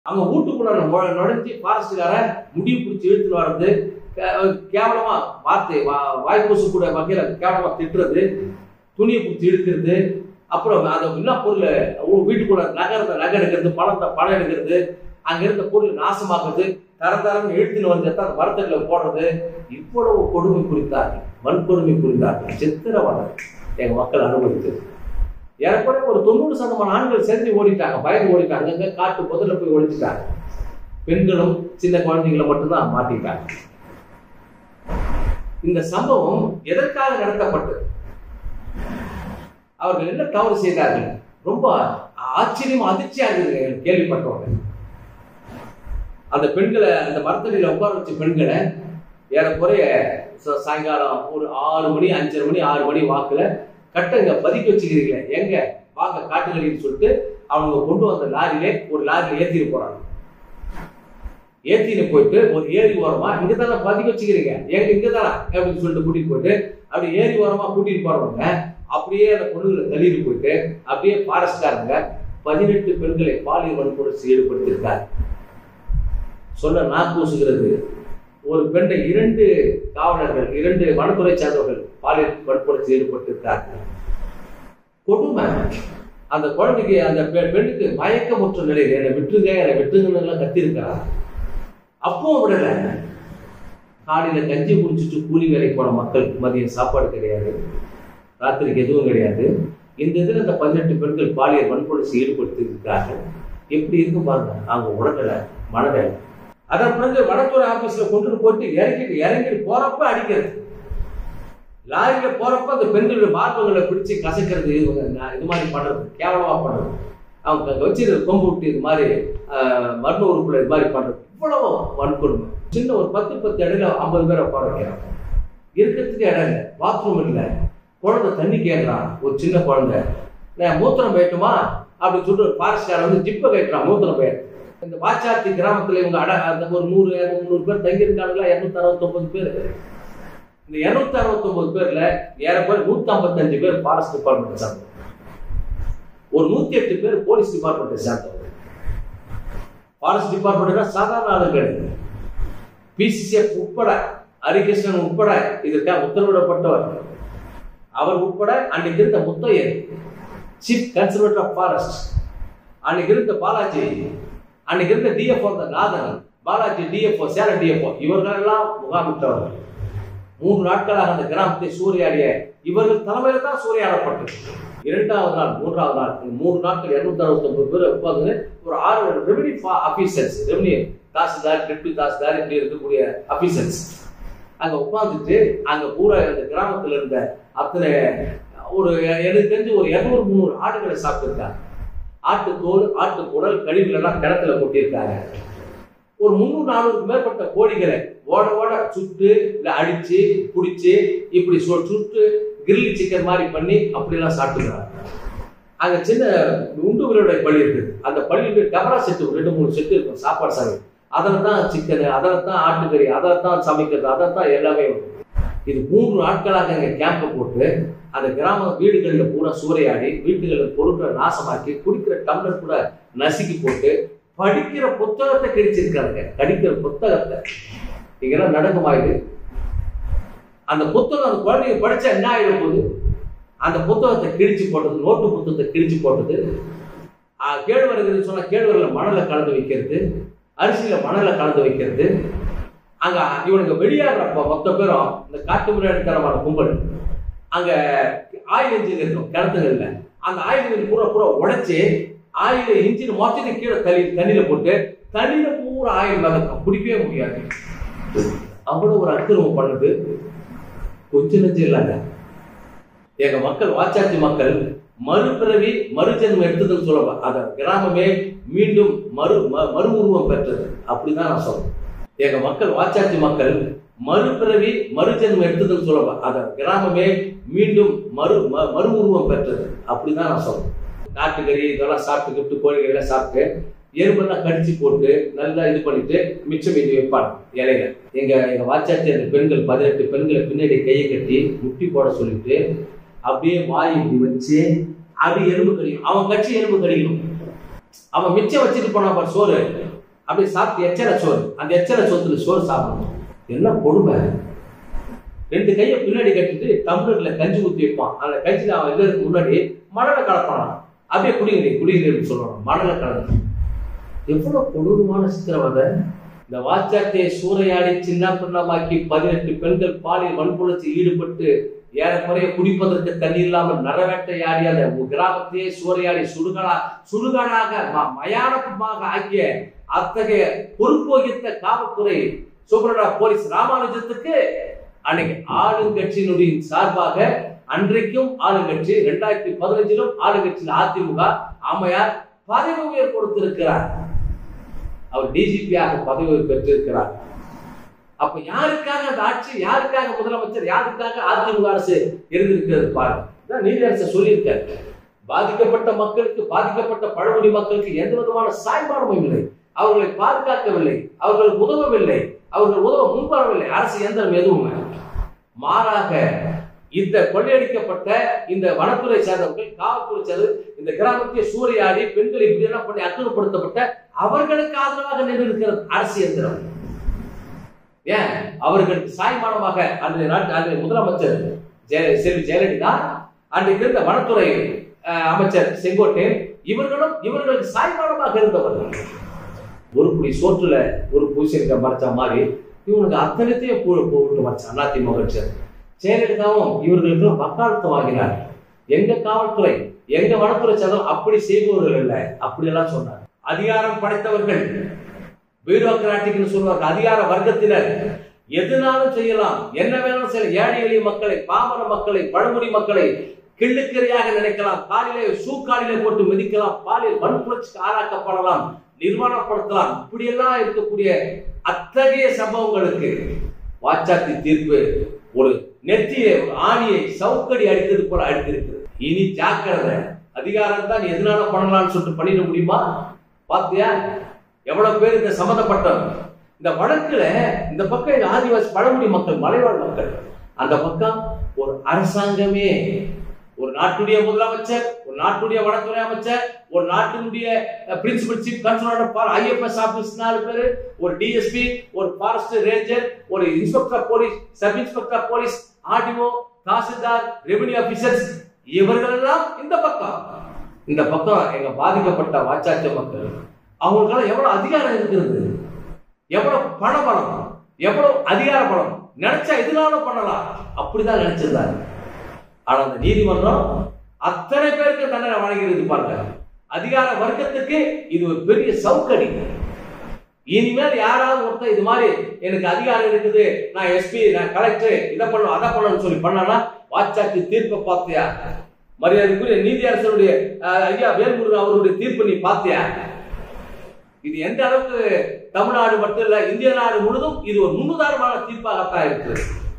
அவங்க வீட்டுக்குள்ள நுழ- நுழைஞ்சு ஃபாரஸ்டுக்காரன் முடி பிடிச்சி இழுத்துட்டு வர்றது கே- கேவலமா வார்த்தை வா- வாய்ப்பூசு கூட வகையில கேவலமா திட்டுறது துணியை பிடிச்சி இழுக்கிறது அப்புறம் அந்த என்ன பொருள் ஊ- வீட்டுக்குள்ள நகரத்தை நகை எடுக்கிறது பணத்தை பணம் எடுக்கிறது அங்க இருந்த பொருள் நாசமாக்குறது தர தரம் எழுத்துன்னு வந்து அந்த மரத்தடியில போடுறது இவ்வளவு கொடுமை புரிந்தார்கள் வன்கொடுமை புரிந்தார்கள் சித்திரவதை எங்க மக்கள் அனுபவித்தது ஏறக்குறைய ஒரு தொண்ணூறு சதமான ஆண்கள் செஞ்சு ஓடிட்டாங்க பயந்து ஓடிட்டாங்க அங்கங்க காட்டு புதல்ல போய் ஒழிச்சிட்டாங்க பெண்களும் சின்ன குழந்தைங்களை மட்டும்தான் மாட்டிட்டாங்க இந்த சம்பவம் எதற்காக நடத்தப்பட்டது அவர்கள் என்ன தவறு செய்தார்கள் ரொம்ப ஆச்சரியம் அதிர்ச்சியா இருக்குது எனக்கு கேள்விப்பட்டவங்க அந்த பெண்களை அந்த மரத்தடியில உட்கார வச்ச பெண்களை ஏறக்குறைய ச- சாயங்காலம் ஒரு ஆறு மணி அஞ்சரை மணி ஆறு மணி வாக்குல கட்டங்க பதுக்கி வச்சுக்கிறீங்களே எங்க வாங்க காட்டுகளின்னு சொல்லிட்டு அவங்க கொண்டு வந்த லாரியிலே ஒரு லாரியில ஏத்திட்டு போறாங்க ஏத்தின்னு போயிட்டு ஒரு ஏரி ஓரமா இங்க தானே பதுக்கி வச்சுக்கிறீங்க எங்க இங்க தானே அப்படின்னு சொல்லிட்டு கூட்டிட்டு போயிட்டு அப்படி ஏரி ஓரமா கூட்டிட்டு போறவங்க அப்படியே அந்த பொண்ணுங்களை தள்ளிட்டு போயிட்டு அப்படியே ஃபாரஸ்ட்காரங்க பதினெட்டு பெண்களை பாலியல் வன்கொடுமை ஈடுபடுத்தியிருக்காங்க சொல்ல நாக்கூசுகிறது ஒரு பெண்ணை இரண்டு காவலர்கள் இரண்டு வனத்துறை சார்ந்தவர்கள் பாலியல் வன்கொடுமை ஈடுபட்டிருக்கிறார்கள் கொடுமை அந்த குழந்தைக்கு அந்த பெ- பெண்ணுக்கு மயக்கமுற்ற நிலையில் என்னை விட்டுருங்க என்னை விட்டுருங்கன்னு எல்லாம் கத்திருக்கிறார் அப்பவும் விடல காலையில கஞ்சி குடிச்சிட்டு கூலி வேலைக்கு போன மக்களுக்கு மதியம் சாப்பாடு கிடையாது ராத்திரிக்கு எதுவும் கிடையாது இந்த இதில் இந்த பதினெட்டு பெண்கள் பாலியல் வன்கொடுமை ஈடுபடுத்தி இருக்கிறார்கள் எப்படி இருக்கும் பாருங்க அவங்க உடல்நிலை மனநிலை அதன் பிறகு வனத்துறை ஆபீஸ்ல கொண்டு போயிட்டு இறங்கிட்டு இறங்கிட்டு போறப்ப அடிக்கிறது லாரியில போறப்ப அந்த பெண்களுடைய மார்பங்களை பிடிச்சு கசக்கிறது இது நான் இது மாதிரி பண்றது கேவலமா பண்றது அவங்க அங்க வச்சிருக்க கொம்பு விட்டு இது மாதிரி ஆஹ், மர்ம உறுப்புல இது மாதிரி பண்றது இவ்வளவு வன்கொடுமை சின்ன ஒரு பத்து பத்து இடையில ஐம்பது பேரை உட்கார வைக்கிறாங்க இருக்கிறதுக்கு இடம் இல்லை பாத்ரூம் இல்லை குழந்தை தண்ணி கேட்கறான் ஒரு சின்ன குழந்தை நான் மூத்திரம் போயிட்டுமா அப்படின்னு சொல்லிட்டு ஒரு ஃபாரஸ்ட்காரன் வந்து ஜிப்பை கேட்கறான் மூத்திரம் போய் இந்த வாச்சாத்தி கிராமத்துல இவங்க அட அந்த ஒரு நூறு இரநூறு முந்நூறு பேர் தங்கி இருக்காங்களா இரநூத்தி அறுபத்தொன்பது பேர் இந்த இருநூத்தி அறுபத்தொன்பது பேர்ல ஏறக்குறைய நூத்தி ஐம்பத்தஞ்சு பேர் ஃபாரஸ்ட் டிபார்ட்மெண்ட் சார்ந்தவங்க ஒரு நூத்தி எட்டு பேர் போலீஸ் டிபார்ட்மெண்ட் சார்ந்தவங்க ஃபாரஸ்ட் டிபார்ட்மெண்ட்னா சாதாரண ஆளுங்க கிடையாது பிசிசிஎஃப் உட்பட ஹரிகிருஷ்ணன் உட்பட இதற்காக உத்தரவிடப்பட்டவர் அவர் உட்பட அன்னைக்கு இருந்த Muthaiyar chief conservator of forest அன்னைக்கு இருந்த பாலாஜி அன்னைக்கு இருந்த டிஎஃப்ஓ அந்த நாதன் பாலாஜி டிஎஃப்ஓ சேலம் டிஎஃப்ஓ இவர்கள் எல்லாம் முகாமிட்டவர்கள் மூன்று நாட்களாக அந்த கிராமத்தை சூறையாடிய இவர்கள் தலைமையில தான் சூறையாடப்பட்டது இரண்டாவது நாள் மூன்றாவது நாள் இந்த மூணு நாட்கள் இருநூத்தி அறுபத்தி ஒன்பது பேர் உட்காந்து ஒரு ஆறு revenue officers revenue tahsildar deputy tahsildar இப்படி இருக்கக்கூடிய ஆபீசர்ஸ் அங்க உட்காந்துட்டு அங்க பூரா அந்த கிராமத்துல இருந்த அத்தனை ஒரு எனக்கு தெரிஞ்சு ஒரு இருநூறு முந்நூறு ஆடுகளை சாப்பிட்டுருக்காங்க ஆட்டு தோல் ஆட்டு குடல் கழிவுகள் எல்லாம் கிணத்துல கொட்டியிருக்காங்க ஒரு முந்நூறு நானூறுக்கு மேற்பட்ட கோழிகளை ஓட ஓட சுட்டு இல்ல அடிச்சு பிடிச்சு இப்படி சொ- சுட்டு கிரில்லி சிக்கன் மாதிரி பண்ணி அப்படியெல்லாம் சாப்பிட்டுக்கிறாங்க அங்க சின்ன உண்டு விளையாட பள்ளி இருக்குது அந்த பள்ளியில டபரா செட்டு ரெண்டு மூணு செட்டு இருக்கும் சாப்பாடு சமையல் அதில் தான் சிக்கனு அதில் தான் ஆட்டுக்கறி அதில் தான் சமைக்கிறது அதில் தான் எல்லாமே வரும். இது மூன்று நாட்களாக எங்க கேம்ப் போட்டு அந்த கிராம வீடுகளில் பூரா சூறையாடி வீட்டுகளில் பொருட்களை நாசமாக்கி குடிக்கிற டம்ளர் கூட நசுக்கி போட்டு படிக்கிற புத்தகத்தை கிழிச்சிருக்காங்க படிக்கிற புத்தகத்தை இதெல்லாம் நடக்குமாயுது அந்த புத்தகம் அந்த குழந்தைங்க படிச்சா என்ன ஆயிட போகுது அந்த புத்தகத்தை கிழிச்சு போட்டது நோட்டு புத்தகத்தை கிழிச்சு போட்டது ஆஹ், கேழ்வரகு சொன்னா கேழ்வரகுல மணலை கலந்து வைக்கிறது அரிசியில மணலை கலந்து வைக்கிறது அங்க இவனுக்கு வெளியாடுறப்ப மொத்த பேரும் இந்த காட்டு முறையான கும்பல் அங்க ஆயில் இன்ஜின் இருக்கும் கிணத்துங்கள்ல அந்த ஆயில் இன்ஜின் பூரா பூரா உடைச்சு ஆயில் இன்ஜின் மொத்தத்தை கீழே தண்ணி தண்ணியில போட்டு தண்ணியில பூரா ஆயில் மிதக்கும் குடிக்கவே முடியாது அவ்வளவு ஒரு அக்கிரமம் பண்ணுது கொஞ்சம் நெஞ்சம் இல்லைங்க எங்க மக்கள் வாச்சாட்சி மக்கள் மறுபிறவி மறுஜென்மம் எடுத்ததுன்னு சொல்லலாம் அந்த கிராமமே மீண்டும் மறு ம- மறு உருவம் பெற்றது அப்படிதான் நான் சொல்றேன் எங்க மக்கள் வாச்சாட்சி மக்கள் மறுபிறவி மறுஜென்மம் எடுத்ததுன்னு சொல்லலாம் அந்த கிராமமே மீண்டும் மறு ம- மறு உருவம் பெற்றது அப்படிதான் நான் சொல்றேன் நாட்டுக்கறி இதெல்லாம் சாப்பிட்டு கிப்ட்டு கோழிகள் எல்லாம் சாப்பிட்டு எறும்பெல்லாம் கடிச்சு போட்டு நல்லா இது பண்ணிட்டு மிச்சம் மீதி வைப்பாங்க இலையில எங்க எங்க வாச்சாட்சி அந்த பெண்கள் பதினெட்டு பெண்களை பின்னாடி கையை கட்டி முட்டி போட சொல்லிட்டு அப்படியே வாய் இப்படி வச்சு அப்படி எறும்பு கடிக்கணும் அவன் கட்சி எறும்பு கடிக்கணும் அவன் மிச்சம் வச்சுட்டு போனா பாரு சோறு அப்படியே சாப்பிட்டு எச்சர சோறு அந்த எச்சர சோத்துல சோறு சாப்பிடணும் என்ன கொடுமை ரெண்டு கையை பின்னாடி கட்டிட்டு டம்ளர்ல கஞ்சி ஊத்தி வைப்பான் அந்த கஞ்சில அவன் எல்லாருக்கு முன்னாடி மணலை கலப்பான் அப்படியே குடிங்க குடிங்க சொல்லணும் மணலை கலந்து எவ்வளவு கொடூரமான சித்திரவதை இந்த வாச்சாட்டையை சூறையாடி சின்ன பின்னமாக்கி பதினெட்டு பெண்கள் பாலியல் வன்புணர்ச்சியில் ஈடுபட்டு ஏறக்குறைய குடிப்பதற்கு தண்ணி இல்லாமல் நரவேட்டையாடி அந்த கிராமத்தையே சூறையாடி சுடுகாடா சுடுகாடாக ம- மயானமாக ஆக்கிய அத்தகைய பொறுப்பு வகித்த காவல்துறை சூப்பரடா போலீஸ் ராமானுஜத்துக்கு அன்னைக்கு ஆளுங்கட்சியினுடைய சார்பாக அன்றைக்கும் ஆளுங்கட்சி ரெண்டாயிரத்தி பதினஞ்சிலும் ஆளுங்கட்சியில் அதிமுக அம்மையார் பதவி உயர் கொடுத்திருக்கிறார் அவர் டிஜிபியாக பதவி உயர்வு பெற்றிருக்கிறார் அப்ப யாருக்காக அந்த ஆட்சி யாருக்காக முதலமைச்சர் யாருக்காக அதிமுக அரசு இருந்திருக்கிறது பாருங்க இதான் நீதியரசர் சொல்லியிருக்காரு பாதிக்கப்பட்ட மக்களுக்கு பாதிக்கப்பட்ட பழங்குடி மக்களுக்கு எந்த விதமான சாய்மானமும் இல்லை அவர்களை பாதுகாக்கவில்லை அவர்களுக்கு உதவவில்லை அவர்கள் உதவ முன்வரவில்லை அரசு எந்திரம் எதுவுமே மாறாக இந்த கொள்ளையடிக்கப்பட்ட இந்த வனத்துறை சேர்ந்தவர்கள் காவல்துறை சேர்ந்த இந்த கிராமத்தை சூறையாடி பெண்களை இப்படி எல்லாம் பண்ணி அத்துப்படுத்தப்பட்ட அவர்களுக்கு ஆதரவாக நின்றிருக்கிறது அரசு எந்திரம் ஏன் அவர்களுக்கு சாய்மானமாக அன்றைய நாட்டு அன்றைய முதலமைச்சர் ஜெய செல்வி ஜெயலலிதா அன்றைக்கு இருந்த வனத்துறை அஹ், அமைச்சர் செங்கோட்டையன் இவர்களும் இவர்களுக்கு சாய்மானமாக இருந்தவர்கள் ஒரு புடி சோற்றுல ஒரு பூசணிக்க மறைச்ச மாதிரி இவனுக்கு அத்தனைத்தையும் போ- போட்டு மறைச்சான் அதிமுக கட்சி ஜெயலலிதாவும் இவர்களுக்கு வக்காலத்து வாங்கினார் எங்க காவல்துறை எங்க வனத்துறை சதம் அப்படி செய்பவர்கள் இல்லை அப்படியெல்லாம் சொன்னார் அதிகாரம் படைத்தவர்கள் பியூரோக்ராட்டிக்னு சொல்வார்கள் அதிகார வர்க்கத்தினர் எதுனாலும் செய்யலாம் என்ன வேணாலும் செய்யலாம் ஏழை எளிய மக்களை பாமர மக்களை பழங்குடி மக்களை கிள்ளுக்கரையாக நினைக்கலாம் காலிலே சூக்காலிலே போட்டு மிதிக்கலாம் பாலியல் வன்புணர்ச்சிக்கு ஆளாக்கப்படலாம் நிர்மாணப்படுத்தலாம் இப்படியெல்லாம் இருக்கக்கூடிய அத்தகைய சம்பவங்களுக்கு வாச்சாத்தி தீர்ப்பு ஒரு நெற்றியை ஒரு ஆணியை சவுக்கடி அடித்தது போல அடித்திருக்கு இனி ஜாக்கிரதை அதிகாரம் தான் எதனால பண்ணலாம்னு சொல்லிட்டு பண்ணிட முடியுமா பாத்தியா எவ்வளவு பேர் இந்த சம்மந்தப்பட்டவங்க இந்த வழக்குல இந்த பக்கம் இந்த ஆதிவாசி பழங்குடி மக்கள் மலைவாழ் மக்கள் அந்த பக்கம் ஒரு அரசாங்கமே ஒரு நாட்டுடைய முதலமைச்சர் ஒரு நாட்டுடைய வனத்துறை அமைச்சர் ஒரு நாட்டினுடைய principal chief consultant for IFS office நாலு பேர் ஒரு டிஎஸ்பி ஒரு ஃபாரஸ்ட் ரேஞ்சர் ஒரு inspector police sub inspector police RTO tahsildar revenue officers இவர்கள் எல்லாம் இந்த பக்கம் இந்த பக்கம் எங்க பாதிக்கப்பட்ட வாச்சாட்சிய மக்கள் அவங்களுக்கெல்லாம் எவ்வளவு அதிகாரம் இருக்கிறது எவ்வளவு பண பலம் எவ்வளவு அதிகார பலம் நினைச்சா எதுனாலும் பண்ணலாம் அப்படிதான் நினைச்சிருந்தாங்க ஆனா அந்த நீதிமன்றம் அத்தனை பேருக்கு தண்டனை வழங்கியிருக்கு பாருங்க அதிகார வர்க்கத்துக்கு இது ஒரு பெரிய சவுக்கடி இனிமேல் யாராவது ஒருத்தர் இது மாதிரி எனக்கு அதிகாரம் இருக்குது நான் எஸ்பி நான் கலெக்டர் இதை பண்ணும் அதை பண்ணணும்னு சொல்லி பண்ணனா வாச்சாக்கு தீர்ப்பை பார்த்தியா மரியாதைக்குரிய நீதியரசருடைய அஹ், ஐயா வேல்முருகன் அவருடைய தீர்ப்பு நீ பார்த்தியா இது எந்த அளவுக்கு தமிழ்நாடு மட்டும் இல்ல இந்திய நாடு முழுதும் இது ஒரு முன்னுதாரணமான தீர்ப்பாகத்தான் இருக்குது